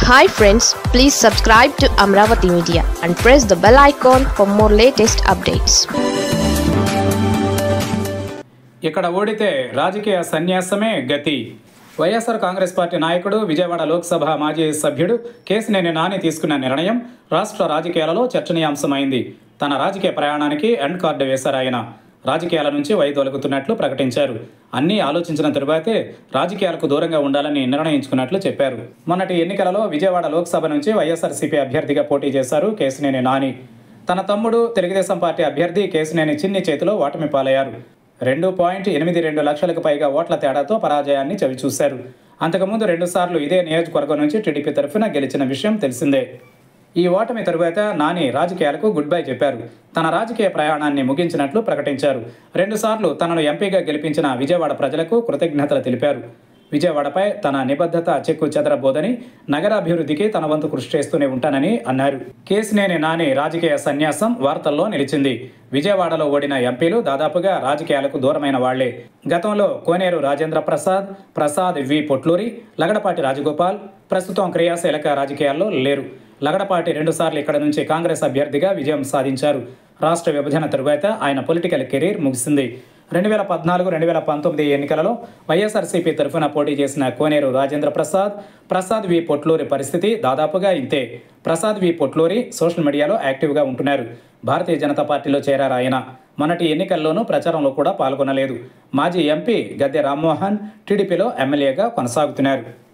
hi friends please subscribe to Amaravati media and press the bell icon for more latest updates ఇక్కడ ఓడితే రాజకీయ సన్యాసమే గతి YSR Congress party నాయకుడు విజయవాడ లోక్సభ మాజీ సభ్యుడు కేసినేని నాని తీసుకున్న నిర్ణయం రాష్ట్ర రాజకీయాలలో చర్చనీయాంశమైంది తన రాజకీయ ప్రయాణానికి ఎండ్ కార్డు వేశారు ఆయన రాజకీయాల నుంచి వైదొలుగుతున్నట్లు ప్రకటించారు అన్నీ ఆలోచించిన తరువాతే రాజకీయాలకు దూరంగా ఉండాలని నిర్ణయించుకున్నట్లు చెప్పారు మొన్నటి ఎన్నికలలో విజయవాడ లోక్సభ నుంచి వైఎస్ఆర్సీపీ అభ్యర్థిగా పోటీ చేశారు కేసినేని నాని తన తమ్ముడు తెలుగుదేశం పార్టీ అభ్యర్థి కేసినేని చిన్ని చేతిలో ఓటమి పాలయ్యారు రెండు పాయింట్ ఎనిమిది రెండు లక్షలకు పైగా ఓట్ల తేడాతో పరాజయాన్ని చవిచూశారు అంతకుముందు రెండుసార్లు ఇదే నియోజకవర్గం నుంచి టీడీపీ తరఫున గెలిచిన విషయం తెలిసిందే ఈ ఓటమి తరువాత నాని రాజకీయాలకు గుడ్ బై చెప్పారు తన రాజకీయ ప్రయాణాన్ని ముగించినట్లు ప్రకటించారు రెండుసార్లు తనను ఎంపీగా గెలిపించిన విజయవాడ ప్రజలకు కృతజ్ఞతలు తెలిపారు విజయవాడపై తన నిబద్ధత చెక్కు చెదరబోదని నగరాభివృద్ధికి తన వంతు కృషి చేస్తూనే ఉంటానని అన్నారు కేసినేని నాని రాజకీయ సన్యాసం వార్తల్లో నిలిచింది విజయవాడలో ఓడిన ఎంపీలు దాదాపుగా రాజకీయాలకు దూరమైన వాళ్లే గతంలో కోనేరు రాజేంద్ర ప్రసాద్ ప్రసాద్ వి పొట్లూరి లగడపాటి రాజగోపాల్ ప్రస్తుతం క్రియాశీలక రాజకీయాల్లో లేరు లగడపాటి రెండుసార్లు ఇక్కడ నుంచి కాంగ్రెస్ అభ్యర్థిగా విజయం సాధించారు రాష్ట్ర విభజన తరువాత ఆయన పొలిటికల్ కెరీర్ ముగిసింది రెండు వేల పద్నాలుగు రెండు వేల పంతొమ్మిది ఎన్నికలలో వైఎస్ఆర్సీపీ తరఫున పోటీ చేసిన కోనేరు రాజేంద్ర ప్రసాద్ ప్రసాద్ వి పొట్లూరి పరిస్థితి దాదాపుగా ఇంతే ప్రసాద్ వి పొట్లూరి సోషల్ మీడియాలో యాక్టివ్గా ఉంటున్నారు భారతీయ జనతా పార్టీలో చేరారు ఆయన మొన్నటి ఎన్నికల్లోనూ ప్రచారంలో కూడా పాల్గొనలేదు మాజీ ఎంపీ గద్దె రామ్మోహన్ టీడీపీలో ఎమ్మెల్యేగా కొనసాగుతున్నారు